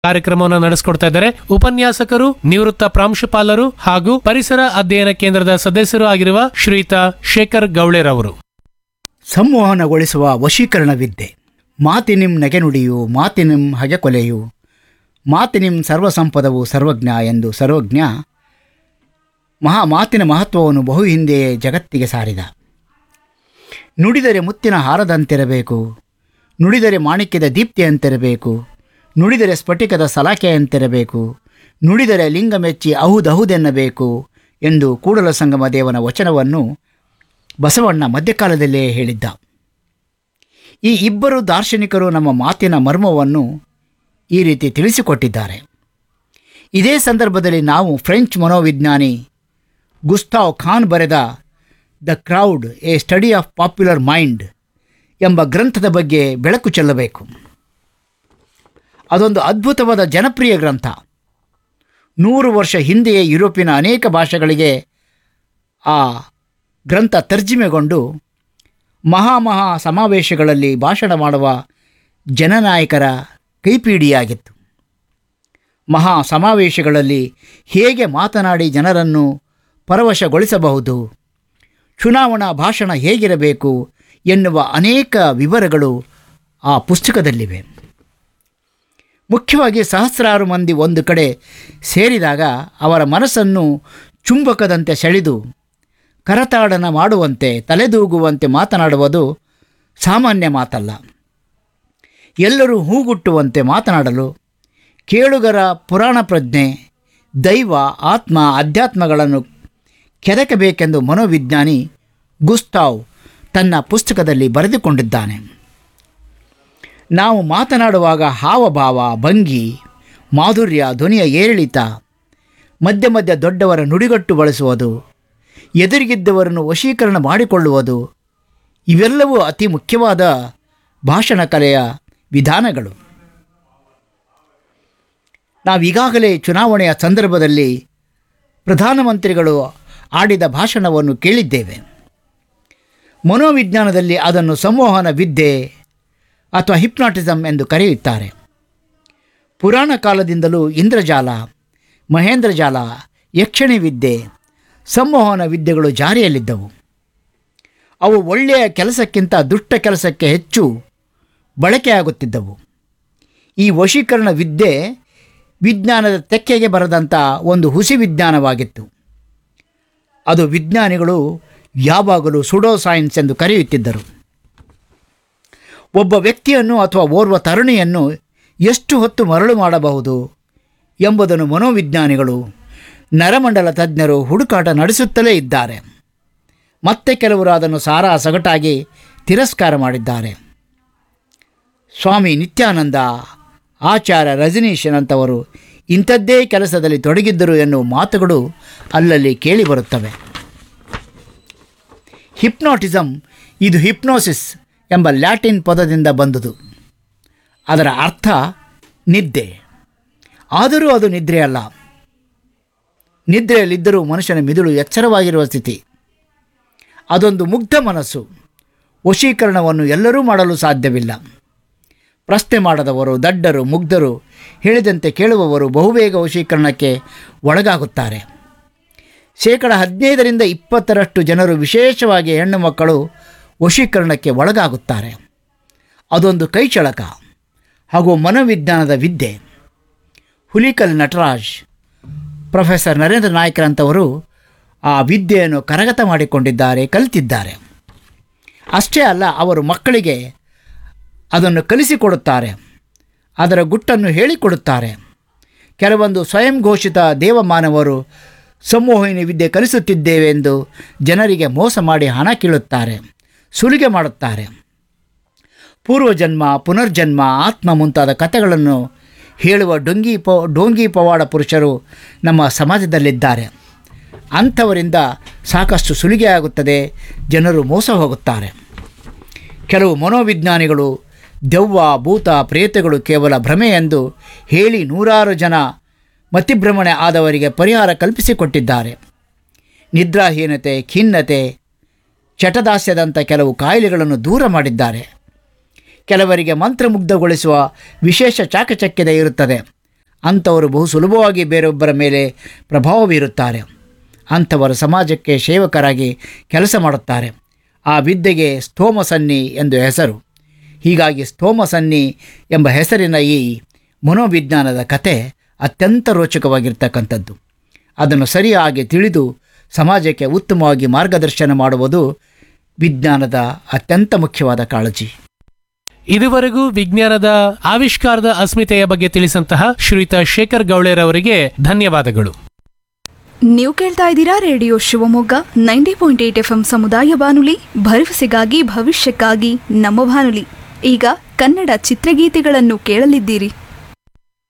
ಕಾರ್ಯಕ್ರಮವನ್ನು ನಡೆಸಿಕೊಡ್ತಾ ಇದ್ದಾರೆ ಉಪನ್ಯಾಸಕರು ನಿವೃತ್ತ ಪ್ರಾಂಶುಪಾಲರು ಹಾಗೂ ಪರಿಸರ ಅಧ್ಯಯನ ಕೇಂದ್ರದ ಸದಸ್ಯರು ಆಗಿರುವ ಶ್ರೀಯುತ ಶೇಖರ್ ಗೌಳೆರವರು ಸಂವಹನಗೊಳಿಸುವ ವಶೀಕರಣ ವಿದ್ಯೆ ಮಾತಿನಿಂ ನಗೆನುಡಿಯು ಮಾತಿನಿಂ ಹಗೆಕೊಲೆಯು ಮಾತಿನಿಂ ಸರ್ವಸಂಪದವು ಸರ್ವಜ್ಞ ಎಂದು ಸರ್ವಜ್ಞ ಮಹಾ ಮಾತಿನ ಮಹತ್ವವನ್ನು ಬಹು ಹಿಂದೆಯೇ ಜಗತ್ತಿಗೆ ಸಾರಿದ ನುಡಿದರೆ ಮುತ್ತಿನ ಹಾರದಂತಿರಬೇಕು ನುಡಿದರೆ ಮಾಣಿಕ್ಯದ ದೀಪ್ತಿಯಂತಿರಬೇಕು ನುಡಿದರೆ ಸ್ಫಟಿಕದ ಸಲಾಕೆಯಂತಿರಬೇಕು ನುಡಿದರೆ ಲಿಂಗ ಮೆಚ್ಚಿ ಅಹುದಹುದೆನ್ನಬೇಕು ಎಂದು ಕೂಡಲ ಸಂಗಮ ದೇವನ ವಚನವನ್ನು ಬಸವಣ್ಣ ಮಧ್ಯಕಾಲದಲ್ಲೇ ಹೇಳಿದ್ದ ಈ ಇಬ್ಬರು ದಾರ್ಶನಿಕರು ನಮ್ಮ ಮಾತಿನ ಮರ್ಮವನ್ನು ಈ ರೀತಿ ತಿಳಿಸಿಕೊಟ್ಟಿದ್ದಾರೆ ಇದೇ ಸಂದರ್ಭದಲ್ಲಿ ನಾವು ಫ್ರೆಂಚ್ ಮನೋವಿಜ್ಞಾನಿ ಗುಸ್ತಾವ್ ಖಾನ್ ಬರೆದ the crowd a study of popular mind ಎಂಬ ಗ್ರಂಥದ ಬಗ್ಗೆ ಬೆಳಕು ಚೆಲ್ಲಬೇಕು ಅದೊಂದು ಅದ್ಭುತವಾದ ಜನಪ್ರಿಯ ಗ್ರಂಥ ನೂರು ವರ್ಷ ಹಿಂದೆಯೇ ಯುರೋಪಿನ ಅನೇಕ ಭಾಷೆಗಳಿಗೆ ಆ ಗ್ರಂಥ ತರ್ಜಿಮೆಗೊಂಡು ಮಹಾಮಹಾ ಸಮಾವೇಶಗಳಲ್ಲಿ ಭಾಷಣ ಮಾಡುವ ಜನನಾಯಕರ ಕೈಪಿಡಿಯಾಗಿತ್ತು ಮಹಾ ಸಮಾವೇಶಗಳಲ್ಲಿ ಹೇಗೆ ಮಾತನಾಡಿ ಜನರನ್ನು ಪರವಶಗೊಳಿಸಬಹುದು ಚುನಾವಣಾ ಭಾಷಣ ಹೇಗಿರಬೇಕು ಎನ್ನುವ ಅನೇಕ ವಿವರಗಳು ಆ ಪುಸ್ತಕದಲ್ಲಿವೆ ಮುಖ್ಯವಾಗಿ ಸಹಸ್ರಾರು ಮಂದಿ ಒಂದು ಕಡೆ ಸೇರಿದಾಗ ಅವರ ಮನಸ್ಸನ್ನು ಚುಂಬಕದಂತೆ ಸೆಳೆದು ಕರತಾಡನ ಮಾಡುವಂತೆ ತಲೆದೂಗುವಂತೆ ಮಾತನಾಡುವುದು ಸಾಮಾನ್ಯ ಮಾತಲ್ಲ ಎಲ್ಲರೂ ಹೂಗುಟ್ಟುವಂತೆ ಮಾತನಾಡಲು ಕೇಳುಗರ ಪುರಾಣ ಪ್ರಜ್ಞೆ ದೈವ ಆತ್ಮ ಅಧ್ಯಾತ್ಮಗಳನ್ನು ಕೆದಕಬೇಕೆಂದು ಮನೋವಿಜ್ಞಾನಿ ಗುಸ್ತಾವ್ ತನ್ನ ಪುಸ್ತಕದಲ್ಲಿ ಬರೆದುಕೊಂಡಿದ್ದಾನೆ ನಾವು ಮಾತನಾಡುವಾಗ ಹಾವಭಾವ ಭಂಗಿ ಮಾಧುರ್ಯ ಧ್ವನಿಯ ಏರಿಳಿತ ಮಧ್ಯ ಮಧ್ಯ ದೊಡ್ಡವರ ನುಡಿಗಟ್ಟು ಬಳಸುವುದು ಎದುರಿಗಿದ್ದವರನ್ನು ವಶೀಕರಣ ಮಾಡಿಕೊಳ್ಳುವುದು ಇವೆಲ್ಲವೂ ಅತಿ ಮುಖ್ಯವಾದ ಭಾಷಣ ಕಲೆಯ ವಿಧಾನಗಳು ನಾವೀಗಾಗಲೇ ಚುನಾವಣೆಯ ಸಂದರ್ಭದಲ್ಲಿ ಪ್ರಧಾನಮಂತ್ರಿಗಳು ಆಡಿದ ಭಾಷಣವನ್ನು ಕೇಳಿದ್ದೇವೆ ಮನೋವಿಜ್ಞಾನದಲ್ಲಿ ಅದನ್ನು ಸಂವಹನ ವಿದ್ಯೆ ಅಥವಾ ಹಿಪ್ನಾಟಿಸಮ್ ಎಂದು ಕರೆಯುತ್ತಾರೆ ಪುರಾಣ ಕಾಲದಿಂದಲೂ ಇಂದ್ರಜಾಲ ಮಹೇಂದ್ರಜಾಲ ಯಕ್ಷಣಿ ವಿದ್ಯೆ ಸಂವಹನ ವಿದ್ಯೆಗಳು ಜಾರಿಯಲ್ಲಿದ್ದವು ಅವು ಒಳ್ಳೆಯ ಕೆಲಸಕ್ಕಿಂತ ದುಷ್ಟ ಕೆಲಸಕ್ಕೆ ಹೆಚ್ಚು ಬಳಕೆಯಾಗುತ್ತಿದ್ದವು ಈ ವಶೀಕರಣ ವಿದ್ಯೆ ವಿಜ್ಞಾನದ ತೆಕ್ಕೆಗೆ ಬರದಂಥ ಒಂದು ಹುಸಿ ವಿಜ್ಞಾನವಾಗಿತ್ತು ಅದು ವಿಜ್ಞಾನಿಗಳು ಯಾವಾಗಲೂ ಸುಡೋ ಸೈನ್ಸ್ ಎಂದು ಕರೆಯುತ್ತಿದ್ದರು ಒಬ್ಬ ವ್ಯಕ್ತಿಯನ್ನು ಅಥವಾ ಓರ್ವ ತರುಣಿಯನ್ನು ಎಷ್ಟು ಹೊತ್ತು ಮರಳು ಮಾಡಬಹುದು ಎಂಬುದನ್ನು ಮನೋವಿಜ್ಞಾನಿಗಳು ನರಮಂಡಲ ತಜ್ಞರು ಹುಡುಕಾಟ ನಡೆಸುತ್ತಲೇ ಇದ್ದಾರೆ ಮತ್ತೆ ಕೆಲವರು ಅದನ್ನು ಸಾರಾ ಸಗಟಾಗಿ ತಿರಸ್ಕಾರ ಮಾಡಿದ್ದಾರೆ ಸ್ವಾಮಿ ನಿತ್ಯಾನಂದ ಆಚಾರ್ಯ ರಜನೀಶನಂತವರು ಇಂಥದ್ದೇ ಕೆಲಸದಲ್ಲಿ ತೊಡಗಿದ್ದರು ಎನ್ನುವ ಮಾತುಗಳು ಅಲ್ಲಲ್ಲಿ ಕೇಳಿಬರುತ್ತವೆ ಹಿಪ್ನಾಟಿಸಮ್ ಇದು ಹಿಪ್ನೋಸಿಸ್ ಎಂಬ ಲ್ಯಾಟಿನ್ ಪದದಿಂದ ಬಂದುದು ಅದರ ಅರ್ಥ ನಿದ್ದೆ ಆದರೂ ಅದು ನಿದ್ರೆ ಅಲ್ಲ ನಿದ್ರೆಯಲ್ಲಿದ್ದರೂ ಮನುಷ್ಯನ ಮಿದುಳು ಎಚ್ಚರವಾಗಿರುವ ಸ್ಥಿತಿ ಅದೊಂದು ಮುಗ್ಧ ಮನಸ್ಸು ವಶೀಕರಣವನ್ನು ಎಲ್ಲರೂ ಮಾಡಲು ಸಾಧ್ಯವಿಲ್ಲ ಪ್ರಶ್ನೆ ಮಾಡದವರು ದಡ್ಡರು ಮುಗ್ಧರು ಹೇಳಿದಂತೆ ಕೇಳುವವರು ಬಹುಬೇಗ ವಶೀಕರಣಕ್ಕೆ ಒಳಗಾಗುತ್ತಾರೆ ಶೇಕಡ ಹದಿನೈದರಿಂದ ಇಪ್ಪತ್ತರಷ್ಟು ಜನರು ವಿಶೇಷವಾಗಿ ಹೆಣ್ಣು ಮಕ್ಕಳು ವಶೀಕರಣಕ್ಕೆ ಒಳಗಾಗುತ್ತಾರೆ ಅದೊಂದು ಕೈಚಳಕ ಹಾಗೂ ಮನೋವಿಜ್ಞಾನದ ವಿದ್ಯೆ ಹುಲಿಕಲ್ ನಟರಾಜ್ ಪ್ರೊಫೆಸರ್ ನರೇಂದ್ರ ನಾಯ್ಕರಂಥವರು ಆ ವಿದ್ಯೆಯನ್ನು ಕರಗತ ಮಾಡಿಕೊಂಡಿದ್ದಾರೆ ಕಲಿತಿದ್ದಾರೆ ಅಷ್ಟೇ ಅಲ್ಲ ಅವರು ಮಕ್ಕಳಿಗೆ ಅದನ್ನು ಕಲಿಸಿಕೊಡುತ್ತಾರೆ ಅದರ ಗುಟ್ಟನ್ನು ಹೇಳಿಕೊಡುತ್ತಾರೆ ಕೆಲವೊಂದು ಸ್ವಯಂ ಘೋಷಿತ ದೇವಮಾನವರು ಸಂಮೋಹಿನಿ ವಿದ್ಯೆ ಕಲಿಸುತ್ತಿದ್ದೇವೆ ಎಂದು ಜನರಿಗೆ ಮೋಸ ಮಾಡಿ ಹಣ ಕೀಳುತ್ತಾರೆ ಸುಲಿಗೆ ಮಾಡುತ್ತಾರೆ ಪೂರ್ವಜನ್ಮ ಪುನರ್ಜನ್ಮ ಆತ್ಮ ಮುಂತಾದ ಕಥೆಗಳನ್ನು ಹೇಳುವ ಡೊಂಗಿ ಪ ಡೋಂಗಿ ಪವಾಡ ಪುರುಷರು ನಮ್ಮ ಸಮಾಜದಲ್ಲಿದ್ದಾರೆ ಅಂಥವರಿಂದ ಸಾಕಷ್ಟು ಸುಲಿಗೆ ಆಗುತ್ತದೆ ಜನರು ಮೋಸ ಹೋಗುತ್ತಾರೆ ಕೆಲವು ಮನೋವಿಜ್ಞಾನಿಗಳು ದೆವ್ವ ಭೂತ ಪ್ರೇತಗಳು ಕೇವಲ ಭ್ರಮೆ ಎಂದು ಹೇಳಿ ನೂರಾರು ಜನ ಮತಿಭ್ರಮಣೆ ಆದವರಿಗೆ ಪರಿಹಾರ ಕಲ್ಪಿಸಿಕೊಟ್ಟಿದ್ದಾರೆ ನಿದ್ರಾಹೀನತೆ ಖಿನ್ನತೆ ಚಟದಾಸ್ಯದಂಥ ಕೆಲವು ಕಾಯಿಲೆಗಳನ್ನು ದೂರ ಮಾಡಿದ್ದಾರೆ ಕೆಲವರಿಗೆ ಮಂತ್ರಮುಗ್ಧಗೊಳಿಸುವ ವಿಶೇಷ ಚಾಕಚಕ್ಯತೆ ಇರುತ್ತದೆ ಅಂಥವರು ಬಹು ಸುಲಭವಾಗಿ ಬೇರೊಬ್ಬರ ಮೇಲೆ ಪ್ರಭಾವ ಬೀರುತ್ತಾರೆ ಅಂಥವರು ಸಮಾಜಕ್ಕೆ ಸೇವಕರಾಗಿ ಕೆಲಸ ಮಾಡುತ್ತಾರೆ ಆ ವಿದ್ಯೆಗೆ ಸ್ತೋಮಸನ್ನಿ ಎಂದು ಹೆಸರು ಹೀಗಾಗಿ ಸ್ತೋಮಸನ್ನಿ ಎಂಬ ಹೆಸರಿನ ಈ ಮನೋವಿಜ್ಞಾನದ ಕತೆ ಅತ್ಯಂತ ರೋಚಕವಾಗಿರ್ತಕ್ಕಂಥದ್ದು ಅದನ್ನು ಸರಿಯಾಗಿ ತಿಳಿದು ಸಮಾಜಕ್ಕೆ ಉತ್ತಮವಾಗಿ ಮಾರ್ಗದರ್ಶನ ಮಾಡುವುದು ವಿಜ್ಞಾನದ ಅತ್ಯಂತ ಮುಖ್ಯವಾದ ಕಾಳಜಿ ಇದುವರೆಗೂ ವಿಜ್ಞಾನದ ಆವಿಷ್ಕಾರದ ಅಸ್ಮಿತೆಯ ಬಗ್ಗೆ ತಿಳಿಸಂತಹ ಶ್ರೀಯುತ ಶೇಖರ್ ಗೌಳೆರವರಿಗೆ ಧನ್ಯವಾದಗಳು ನೀವು ಕೇಳ್ತಾ ಇದ್ದೀರಾ radio Shivamogga ninety point eight F M ಸಮುದಾಯ ಬಾನುಲಿ ಭರವಸೆಗಾಗಿ ಭವಿಷ್ಯಕ್ಕಾಗಿ ನಮ್ಮ ಬಾನುಲಿ ಈಗ ಕನ್ನಡ ಚಿತ್ರಗೀತೆಗಳನ್ನು ಕೇಳಲಿದ್ದೀರಿ